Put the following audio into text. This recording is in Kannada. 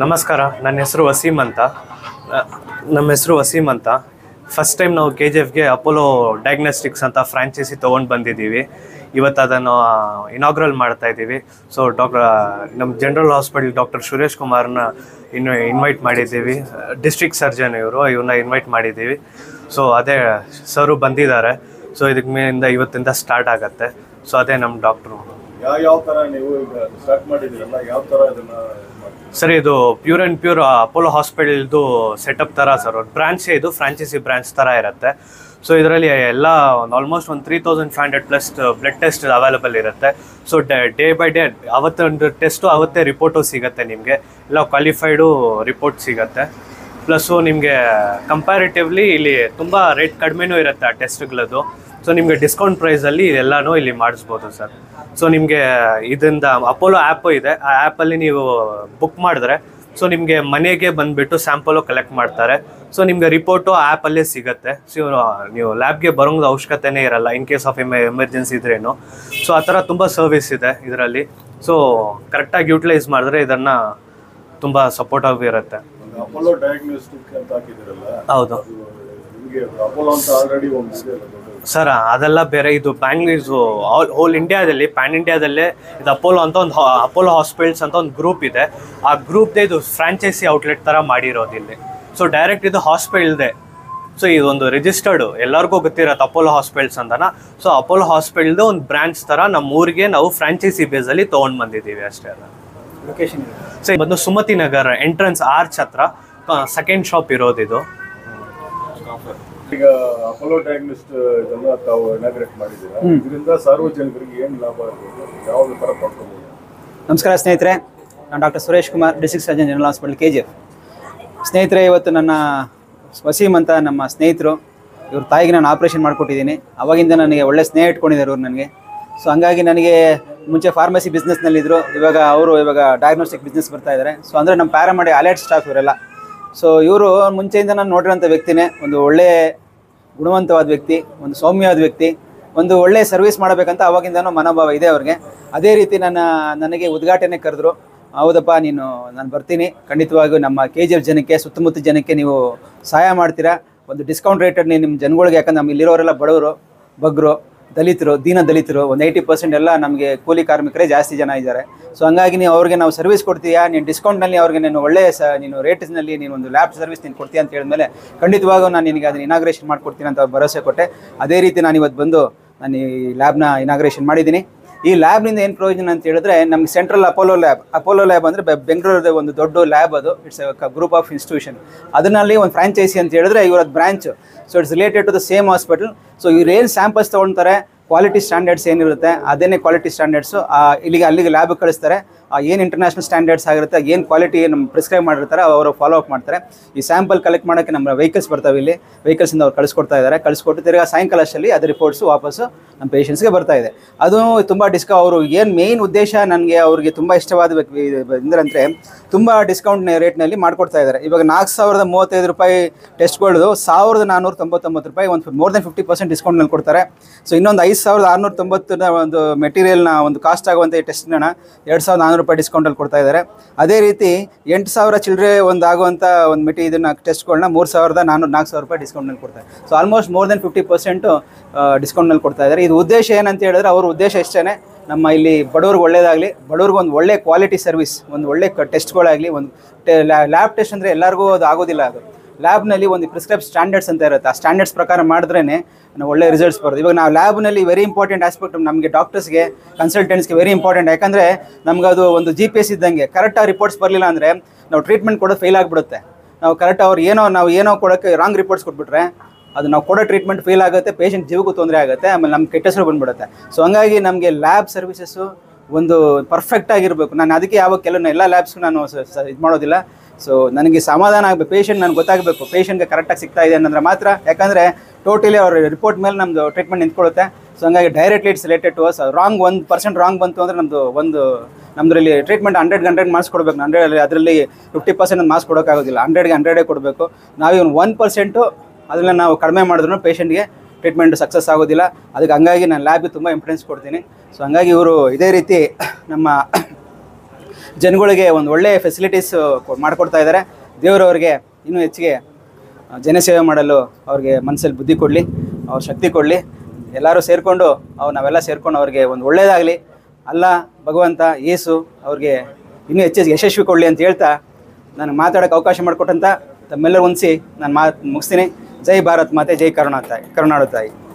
ನಮಸ್ಕಾರ ನನ್ನ ಹೆಸರು ವಸೀಮ್ ಅಂತ ಅ, ನಮ್ಮ ಹೆಸರು ವಸೀಮ್ ಅಂತ ಫಸ್ಟ್ ಟೈಮ್ ನಾವು ಕೆ ಜಿ ಎಫ್ಗೆ ಅಪೋಲೋ ಡಯಾಗ್ನೋಸ್ಟಿಕ್ಸ್ ಅಂತ ಫ್ರಾಂಚೈಸಿ ತೊಗೊಂಡು ಬಂದಿದ್ದೀವಿ ಇವತ್ತು ಅದನ್ನು ಇನಾಗ್ರಲ್ ಮಾಡ್ತಾ ಇದ್ದೀವಿ ಸೊ ಡಾಕ್ಟರ್ ನಮ್ಮ ಜನರಲ್ ಹಾಸ್ಪಿಟಲ್ ಡಾಕ್ಟರ್ ಸುರೇಶ್ ಕುಮಾರ್ನ ಇನ್ನು ಇನ್ವೈಟ್ ಮಾಡಿದ್ದೀವಿ ಡಿಸ್ಟ್ರಿಕ್ಟ್ ಸರ್ಜನ್ ಇವರು ಇವ್ರನ್ನ ಇನ್ವೈಟ್ ಮಾಡಿದ್ದೀವಿ ಸೊ ಅದೇ ಸರು ಬಂದಿದ್ದಾರೆ ಸೊ ಇದಕ್ಕೆ ಮೇಲಿಂದ ಇವತ್ತಿಂದ ಸ್ಟಾರ್ಟ್ ಆಗುತ್ತೆ ಸೊ ಅದೇ ನಮ್ಮ ಡಾಕ್ಟ್ರು ಯಾವ ಯಾವ ತರ ನೀವು ಈಗ ಸ್ಟಾರ್ಟ್ ಮಾಡಿದಿರಲ್ಲ ಯಾವ ತರ ಇದನ್ನ ಮಾಡ್ತೀರಿ? ಸರ್ ಇದು ಪ್ಯೂರ್ ಆ್ಯಂಡ್ ಪ್ಯೂರ್ ಅಪೋಲೋ ಹಾಸ್ಪಿಟಲ್ದು ಸೆಟಪ್ ಥರ ಸರ್ ಒಂದು ಬ್ರಾಂಚೇ ಇದು ಫ್ರಾಂಚೈಸಿ ಬ್ರಾಂಚ್ ಥರ ಇರುತ್ತೆ ಸೊ ಇದರಲ್ಲಿ ಎಲ್ಲ ಆಲ್ಮೋಸ್ಟ್ ಒಂದು three thousand five hundred plus blood test available ಇರುತ್ತೆ ಸೊ ಡೇ ಬೈ ಡೇ ಅವತ್ತೊಂದು ಟೆಸ್ಟು ಅವತ್ತೇ ರಿಪೋರ್ಟು ಸಿಗುತ್ತೆ ನಿಮಗೆ ಎಲ್ಲ ಕ್ವಾಲಿಫೈಡು ರಿಪೋರ್ಟ್ ಸಿಗುತ್ತೆ ಪ್ಲಸ್ಸು ನಿಮಗೆ ಕಂಪ್ಯಾರಿಟಿವ್ಲಿ ಇಲ್ಲಿ ತುಂಬ ರೇಟ್ ಕಡಿಮೆನೂ ಇರುತ್ತೆ ಆ ಟೆಸ್ಟ್ಗಳದ್ದು ಸೊ ನಿಮಗೆ ಡಿಸ್ಕೌಂಟ್ ಪ್ರೈಸಲ್ಲಿ ಇದೆಲ್ಲನೂ ಇಲ್ಲಿ ಮಾಡಿಸ್ಬೋದು ಸರ್ ಸೊ ನಿಮಗೆ ಇದರಿಂದ ಅಪೋಲೋ ಆ್ಯಪು ಇದೆ ಆ ಆ್ಯಪಲ್ಲಿ ನೀವು ಬುಕ್ ಮಾಡಿದ್ರೆ ಸೊ ನಿಮಗೆ ಮನೆಗೆ ಬಂದುಬಿಟ್ಟು ಸ್ಯಾಂಪಲು ಕಲೆಕ್ಟ್ ಮಾಡ್ತಾರೆ ಸೊ ನಿಮಗೆ ರಿಪೋರ್ಟು ಆ್ಯಪಲ್ಲೇ ಸಿಗುತ್ತೆ ಸೊ ನೀವು ಲ್ಯಾಬ್ಗೆ ಬರೋಂದು ಅವಶ್ಯಕತೆನೇ ಇರಲ್ಲ in case of M emergency ಇದ್ರೇನು ಸೊ ಆ ಥರ ತುಂಬ ಸರ್ವಿಸ್ ಇದೆ ಇದರಲ್ಲಿ ಸೊ ಕರೆಕ್ಟಾಗಿ ಯೂಟಿಲೈಸ್ ಮಾಡಿದ್ರೆ ಇದನ್ನು ತುಂಬ ಸಪೋರ್ಟ್ ಆಗಿರುತ್ತೆ ಒಂದು ಅಪೋಲೋ ಡಯಾಗ್ನೋಸ್ಟಿಕ್ ಅಂತ ಹಾಕಿದಿರಲ್ಲ ಹೌದು ಅದು ನಿಮಗೆ ಅಪೋಲೋ ಅಂತ ಆಲ್ರೆಡಿ ಒಂದು ಇದೆ ಅಲ್ಲ ದೊಡ್ಡದು. ಸರ್ ಅದೆಲ್ಲ ಬೇರೆ ಇದು ಬ್ಯಾಂಗ್ಳೂರು ಆಲ್ ಹೋಲ್ ಇಂಡಿಯಾದಲ್ಲಿ ಪ್ಯಾನ್ ಇಂಡಿಯಾದಲ್ಲೇ ಇದು ಅಪೋಲೋ ಅಂತ ಒಂದು ಅಪೋಲೋ ಹಾಸ್ಪಿಟಲ್ಸ್ ಅಂತ ಒಂದು ಗ್ರೂಪ್ ಇದೆ ಆ ಗ್ರೂಪ್ದೇ ಇದು ಫ್ರಾಂಚೈಸಿ ಔಟ್ಲೆಟ್ ಥರ ಮಾಡಿರೋದು ಇಲ್ಲಿ ಸೊ ಡೈರೆಕ್ಟ್ ಇದು ಹಾಸ್ಪಿಟಲ್ದೆ ಸೊ ಇದೊಂದು ರಿಜಿಸ್ಟರ್ಡು ಎಲ್ಲರಿಗೂ ಗೊತ್ತಿರತ್ತೆ ಅಪೋಲೋ ಹಾಸ್ಪಿಟಲ್ಸ್ ಅಂತನ ಸೊ ಅಪೋಲೋ ಹಾಸ್ಪಿಟಲ್ದು ಒಂದು ಬ್ರಾಂಚ್ ಥರ ನಮ್ಮ ಊರಿಗೆ ನಾವು ಫ್ರಾಂಚೈಸಿ ಬೇಸಲ್ಲಿ ತೊಗೊಂಡು ಬಂದಿದ್ದೀವಿ ಅಷ್ಟೇ ಅಲ್ಲ ಲೊಕೇಶನ್ ಸೊ ಇದು ಬಂದು ಸುಮತಿ ನಗರ್ ಎಂಟ್ರೆನ್ಸ್ ಆರ್ಚ್ ಹತ್ರ ಸೆಕೆಂಡ್ ಶಾಪ್ ಇರೋದು ಇದು ಈಗ ಅಪೋಲೋ ಡಯಾಗ್ನೋಸ್ಟ್ ಇದನ್ನ ತಾವು ಇನಾಗ್ರೇಟ್ ಮಾಡಿದ್ದೀರಾ ಇದರಿಂದ ಸಾರ್ವಜನಿಕರಿಗೆ ಏನು ಲಾಭ ಆಗ್ಬೋದು ಯಾವ ತರ ಪಡ್ಕೋಬಹುದು ನಮಸ್ಕಾರ ಸ್ನೇಹಿತರೆ ನಾನು doctor Suresh Kumar district surgeon general hospital K G F ಸ್ನೇಹಿತರೆ ಇವತ್ತು ನನ್ನ ವಸೀಮ್ ಅಂತ ನಮ್ಮ ಸ್ನೇಹಿತರು ಇವ್ರ ತಾಯಿಗೆ ನಾನು ಆಪ್ರೇಷನ್ ಮಾಡಿಕೊಟ್ಟಿದ್ದೀನಿ ಅವಾಗಿಂದ ನನಗೆ ಒಳ್ಳೆ ಸ್ನೇಹ ಇಟ್ಕೊಂಡಿದ್ದಾರೆ ಇವ್ರು ನನಗೆ ಸೊ ಹಂಗಾಗಿ ನನಗೆ ಮುಂಚೆ ಫಾರ್ಮಸಿ ಬಿಸ್ನೆಸ್ನಲ್ಲಿದ್ದರು ಇವಾಗ ಅವರು ಇವಾಗ ಡಯಾಗ್ನೋಸ್ಟಿಕ್ ಬಿಸ್ನೆಸ್ ಬರ್ತಾ ಇದ್ದಾರೆ ಸೊ ಅಂದರೆ ನಮ್ಮ ಪ್ಯಾರಾಮಡಿ ಅಲರ್ಟ್ ಸ್ಟಾಫ್ ಇವರೆಲ್ಲ ಸೊ ಇವರು ಮುಂಚೆಯಿಂದ ನಾನು ನೋಡಿರೋಂಥ ವ್ಯಕ್ತಿನೇ ಒಂದು ಒಳ್ಳೆ ಗುಣವಂತವಾದ ವ್ಯಕ್ತಿ ಒಂದು ಸೌಮ್ಯವಾದ ವ್ಯಕ್ತಿ ಒಂದು ಒಳ್ಳೆ ಸರ್ವಿಸ್ ಮಾಡಬೇಕಂತ ಅವಾಗಿಂದನೂ ಮನೋಭಾವ ಇದೆ ಅವ್ರಿಗೆ ಅದೇ ರೀತಿ ನನ್ನ ನನಗೆ ಉದ್ಘಾಟನೆ ಕರೆದ್ರು ಹೌದಪ್ಪ ನೀನು ನಾನು ಬರ್ತೀನಿ ಖಂಡಿತವಾಗಿಯೂ ನಮ್ಮ ಕೆ ಜಿ ಎಫ್ ಜನಕ್ಕೆ ಸುತ್ತಮುತ್ತ ಜನಕ್ಕೆ ನೀವು ಸಹಾಯ ಮಾಡ್ತೀರಾ ಒಂದು ಡಿಸ್ಕೌಂಟ್ ರೇಟಲ್ಲಿ ನಿಮ್ಮ ಜನಗಳಿಗೆ ಯಾಕಂದ್ರೆ ನಮ್ಮ ಇಲ್ಲಿರೋರೆಲ್ಲ ಬಡವರು ಬಗ್ಗರು ದಲಿತರು ದೀನ ದಲಿತರು ಒಂದು ಏಯ್ಟಿ ಪರ್ಸೆಂಟ್ ಎಲ್ಲ ನಮಗೆ ಕೂಲಿ ಕಾರ್ಮಿಕರೇ ಜಾಸ್ತಿ ಜನ ಇದ್ದಾರೆ ಸೊ ಹಂಗಾಗಿ ನೀವು ಅವ್ರಿಗೆ ನಾವು ಸರ್ವಿಸ್ ಕೊಡ್ತೀಯಾ ನೀನು ಡಿಸ್ಕೌಂಟ್ನಲ್ಲಿ ಅವ್ರಿಗೆ ನೀನು ಒಳ್ಳೆ ಸ ನೀನು ರೇಟ್ಸ್ನಲ್ಲಿ ನೀನು ಒಂದು ಲ್ಯಾಬ್ ಸರ್ವಿಸ್ ನೀನು ಕೊಡ್ತೀಯ ಅಂತ ಹೇಳಿದ್ಮೇಲೆ ಖಂಡಿತವಾಗೂ ನಾನು ನಿನಗೆ ಅದನ್ನ ಇನಾಗ್ರೇಷನ್ ಮಾಡ್ಕೊಡ್ತೀನಿ ಅಂತ ಭರವಸೆ ಕೊಟ್ಟೆ ಅದೇ ರೀತಿ ನಾನು ಇವತ್ತು ಬಂದು ನಾನು ಈ ಲ್ಯಾಬ್ನ ಇನಾಗ್ರೇಷನ್ ಮಾಡಿದ್ದೀನಿ ಈ ಲ್ಯಾಬ್ನಿಂದ ಏನು ಪ್ರಯೋಜನ ಅಂತ ಹೇಳಿದ್ರೆ ನಮ್ಗೆ central Apollo lab Apollo lab ಅಂದರೆ ಬೆಂಗಳೂರದ ಒಂದು ದೊಡ್ಡ ಲ್ಯಾಬ್ ಅದು ಇಟ್ಸ್ ಗ್ರೂಪ್ ಆಫ್ ಇನ್ಸ್ಟಿಟ್ಯೂಷನ್ ಅದರಲ್ಲಿ ಒಂದು ಫ್ರಾಂಚೈಸಿ ಅಂತ ಹೇಳಿದ್ರೆ ಇವರದ್ದು branch so it's related to the same hospital so ಇವ್ರು ಏನು ಸ್ಯಾಂಪಲ್ಸ್ ತೊಗೊಳ್ತಾರೆ ಕ್ವಾಲಿಟಿ ಸ್ಟ್ಯಾಂಡರ್ಡ್ಸ್ ಏನಿರುತ್ತೆ ಅದೇನೇ ಕ್ವಾಲಿಟಿ ಸ್ಟ್ಯಾಂಡರ್ಡ್ಸು ಇಲ್ಲಿಗೆ ಅಲ್ಲಿಗೆ ಲ್ಯಾಬ್ ಕಳಿಸ್ತಾರೆ ಏನು ಇಂಟರ್ನ್ಯಾಷನಲ್ ಸ್ಟ್ಯಾಂಡರ್ಡ್ಸ್ ಆಗಿರುತ್ತೆ ಏನು ಕ್ವಾಲಿಟಿ ನಮ್ಮ ಪ್ರಿಸ್ಕ್ರೈಬ್ ಮಾಡಿರ್ತಾರೆ ಅವರು ಫಾಲೋ ಅಪ್ ಮಾಡ್ತಾರೆ ಈ ಸ್ಯಾಂಪಲ್ ಕಲೆಕ್ಟ್ ಮಾಡೋಕ್ಕೆ ನಮ್ಮ ವೆಹಿಕಲ್ಸ್ ಬರ್ತಾವೆ ಇಲ್ಲಿ ವೆಹಿಕಲ್ಸಿಂದ ಅವ್ರು ಕಳಿಸ್ಕೊಡ್ತಾ ಇದ್ದಾರೆ ಕಳಿಸ್ಕೊಟ್ಟು ತಿರ್ಗಾ ಸಾಯಂಕಾಲ ಅಷ್ಟಲ್ಲಿ ಅದು ರಿಪೋರ್ಟ್ಸು ವಾಪಸ್ಸು ನಮ್ಮ ಪೇಷಂಟ್ಸ್ಗೆ ಬರ್ತಾ ಇದೆ ಅದು ತುಂಬ ಡಿಸ್ಕ ಅವರು ಏನು ಮೇಯ್ನ್ ಉದ್ದೇಶ ನನಗೆ ಅವ್ರಿಗೆ ತುಂಬ ಇಷ್ಟವಾದ ಎಂದ್ರಂದರೆ ತುಂಬ ಡಿಸ್ಕೌಂಟ್ ರೇಟ್ನಲ್ಲಿ ಮಾಡ್ಕೊಡ್ತಾ ಇದ್ದಾರೆ ಇವಾಗ ನಾಲ್ಕು ಸಾವಿರದ ಮೂವತ್ತೈದು ರೂಪಾಯಿ ಟೆಸ್ಟ್ಗಳದು ಸಾವಿರದ ನಾನ್ನೂರ ತೊಂಬತ್ತೊಂಬತ್ತು ರೂಪಾಯಿ ಒಂದು ಮೋರ್ ದೆನ್ ಫಿಫ್ಟಿ ಪರ್ಸೆಂಟ್ ಡಿಸ್ಕೌಂಟ್ನಲ್ಲಿ ಕೊಡ್ತಾರೆ ಸೊ ಇನ್ನೊಂದು ಐದು ಸಾವಿರದ ಆರುನೂರ ತೊಂಬತ್ತರ ಒಂದು ಮೆಟೀರಿಯಲ್ನ ಒಂದು ಕಾಸ್ಟ್ ಆಗುವಂಥ ಈ ಟೆಸ್ಟ್ನ ಎರಡು ಸಾವಿರದ ನಾನ್ನೂರು ರೂಪಾಯಿ ಡಿಸ್ಕೌಂಟಲ್ಲಿ ಕೊಡ್ತಾ ಇದ್ದಾರೆ ಅದೇ ರೀತಿ ಎಂಟು ಸಾವಿರ ಚಿಲ್ಲರೆ ಒಂದು ಆಗುವಂಥ ಒಂದು ಮೆಟಿ ಇದನ್ನು ಟೆಸ್ಟ್ಗಳನ್ನ ಮೂರು ಸಾವಿರದ ನಾನ್ನೂರು ನಾಲ್ಕು ಸಾವಿರ ರೂಪಾಯಿ ಡಿಸ್ಕೌಂಟ್ನಲ್ಲಿ ಕೊಡ್ತಾರೆ so almost more than fifty percent ಡಿಸ್ಕೌಂಟ್ನಲ್ಲಿ ಕೊಡ್ತಾ ಇದ್ದಾರೆ ಇದು ಉದ್ದೇಶ ಏನಂತ ಹೇಳಿದ್ರೆ ಅವ್ರ ಉದ್ದೇಶ ಇಷ್ಟೇ ನಮ್ಮ ಇಲ್ಲಿ ಬಡವ್ರಿಗೆ ಒಳ್ಳೇದಾಗಲಿ ಬಡವ್ರಿಗೆ ಒಂದು ಒಳ್ಳೆ ಕ್ವಾಲಿಟಿ ಸರ್ವಿಸ್ ಒಂದು ಒಳ್ಳೆ ಟೆಸ್ಟ್ಗಳಾಗಲಿ ಒಂದು ಲ್ಯಾಬ್ ಟೆಸ್ಟ್ ಅಂದರೆ ಎಲ್ಲರಿಗೂ ಅದು ಆಗೋದಿಲ್ಲ ಅದು ಲ್ಯಾಬ್ನಲ್ಲಿ ಒಂದು ಪ್ರಿಸ್ಕ್ರೈಬ್ ಸ್ಟ್ಯಾಂಡರ್ಡ್ಸ್ ಅಂತ ಇರುತ್ತೆ ಆ ಸ್ಟ್ಯಾಂಡರ್ಡ್ಸ್ ಪ್ರಕಾರ ಮಾಡಿದ್ರೇ ನಾವು ಒಳ್ಳೆ ರಿಸಲ್ಟ್ಸ್ ಬರೋದು ಇವಾಗ ನಾವು ಲ್ಯಾಬ್ನಲ್ಲಿ ವೆರಿ ಇಂಪಾರ್ಟೆಂಟ್ ಆಸ್ಪೆಕ್ಟ್ ನಮಗೆ ಡಾಕ್ಟರ್ಸ್ಗೆ ಕನ್ಸಲ್ಟೆಂಟ್ಸ್ಗೆ ವೆರಿ ಇಂಪಾರ್ಟೆಂಟ್ ಯಾಕಂದರೆ ನಮ್ಗೆ ಅದು ಒಂದು ಜಿ ಪಿ ಎಸ್ ಇದ್ದಂಗೆ ಕರೆಕ್ಟಾಗಿ ರಿಪೋರ್ಟ್ಸ್ ಬರಲಿಲ್ಲ ಅಂದರೆ ನಾವು ಟ್ರೀಟ್ಮೆಂಟ್ ಕೊಡೋದು ಫೇಲ್ ಆಗಿಬಿಡುತ್ತೆ ನಾವು ಕರೆಕ್ಟ್ ಅವ್ರು ಏನೋ ನಾವು ಏನೋ ಕೊಡೋಕ್ಕೆ ರಾಂಗ್ ರಿಪೋರ್ಟ್ಸ್ ಕೊಟ್ಬಿಟ್ರೆ ಅದು ನಾವು ಕೊಡೋ ಟ್ರೀಟ್ಮೆಂಟ್ ಫೇಲ್ ಆಗುತ್ತೆ ಪೇಷಂಟ್ ಜೀವಕ್ಕೂ ತೊಂದರೆ ಆಗುತ್ತೆ ಆಮೇಲೆ ನಮ್ಮ ಕೆಟ್ಟ ಹೆಸರು ಬಂದ್ಬಿಡುತ್ತೆ ಸೊ ಹಂಗಾಗಿ ನಮಗೆ ಲ್ಯಾಬ್ ಸರ್ವಿಸಸ್ಸು ಒಂದು ಪರ್ಫೆಕ್ಟ್ ಆಗಿರಬೇಕು ನಾನು ಅದಕ್ಕೆ ಯಾವಾಗ ಕೆಲವು ಎಲ್ಲ ಲ್ಯಾಬ್ಸ್ಗೂ ನಾನು ಇದು ಮಾಡೋದಿಲ್ಲ ಸೊ ನನಗೆ ಸಮಾಧಾನ ಆಗಬೇಕು ಪೇಷಂಟ್ ನನಗೆ ಗೊತ್ತಾಗಬೇಕು ಪೇಷಂಟ್ಗೆ ಕರೆಕ್ಟಾಗಿ ಸಿಗ್ತಾ ಇದೆ ಅನ್ನೋದ್ರೆ ಮಾತ್ರ ಯಾಕಂದರೆ ಟೋಟಲಿ ಅವ್ರ ರಿಪೋರ್ಟ್ ಮೇಲೆ ನಮ್ಮದು ಟ್ರೀಟ್ಮೆಂಟ್ ನಿಂತ್ಕೊಳ್ಳುತ್ತೆ ಸೊ ಹಂಗಾಗಿ directly it's related to us wrong ಒಂದು ಪರ್ಸೆಂಟ್ ರಾಂಗ್ ಬಂತು ಅಂದರೆ ನಮ್ಮದು ಒಂದು ನಮ್ಮದ್ರಲ್ಲಿ ಟ್ರೀಟ್ಮೆಂಟ್ ಹಂಡ್ರೆಡ್ ಹಂಡ್ರೆಡ್ ಮಾರ್ಕ್ಸ್ ಕೊಡಬೇಕು ಹಂಡ್ರೆಡ್ ಅದರಲ್ಲಿ ಫಿಫ್ಟಿ ಪರ್ಸೆಂಟ್ ಮಾರ್ಕ್ಸ್ ಕೊಡೋಕ್ಕಾಗೋದಿಲ್ಲ ಹಂಡ್ರೆಡ್ಗೆ ಹಂಡ್ರೆಡೇ ಕೊಡಬೇಕು ನಾವು ಇವನು ಒನ್ ಪರ್ಸೆಂಟು ಅದನ್ನ ನಾವು ಕಡಿಮೆ ಮಾಡಿದ್ರು ಪೇಷಂಟ್ಗೆ ಟ್ರೀಟ್ಮೆಂಟ್ ಸಕ್ಸಸ್ ಆಗೋದಿಲ್ಲ ಅದಕ್ಕೆ ಹಂಗಾಗಿ ನಾನು ಲ್ಯಾಬ್ಗೆ ತುಂಬ ಇಂಪಾರ್ಟೆನ್ಸ್ ಕೊಡ್ತೀನಿ ಸೊ ಹಂಗಾಗಿ ಇವರು ಇದೇ ರೀತಿ ನಮ್ಮ ಜನಗಳಿಗೆ ಒಂದು ಒಳ್ಳೆಯ ಫೆಸಿಲಿಟೀಸ್ ಮಾಡಿಕೊಡ್ತಾ ಇದ್ದಾರೆ ದೇವರವ್ರಿಗೆ ಇನ್ನೂ ಹೆಚ್ಚಿಗೆ ಆ, ಜನಸೇವೆ ಮಾಡಲು ಅವ್ರಿಗೆ ಮನಸ್ಸಲ್ಲಿ ಬುದ್ಧಿ ಕೊಡಲಿ ಅವ್ರ ಶಕ್ತಿ ಕೊಡಲಿ ಎಲ್ಲರೂ ಸೇರಿಕೊಂಡು ಅವು ನಾವೆಲ್ಲ ಸೇರ್ಕೊಂಡು ಅವ್ರಿಗೆ ಒಂದು ಒಳ್ಳೆಯದಾಗಲಿ ಅಲ್ಲ ಭಗವಂತ ಯೇಸು ಅವ್ರಿಗೆ ಇನ್ನೂ ಹೆಚ್ಚು ಯಶಸ್ವಿ ಕೊಡಲಿ ಅಂತ ಹೇಳ್ತಾ ನನಗೆ ಮಾತಾಡೋಕ್ಕೆ ಅವಕಾಶ ಮಾಡಿಕೊಟ್ಟಂತ ತಮ್ಮೆಲ್ಲರೂ ಹೊಂದಿಸಿ ನಾನು ಮಾತು ಮುಗಿಸ್ತೀನಿ ಜೈ ಭಾರತ್ ಮಾತೆ ಜೈ ಕರುಣಾ ತಾಯಿ ಕರುನಾಡು ತಾಯಿ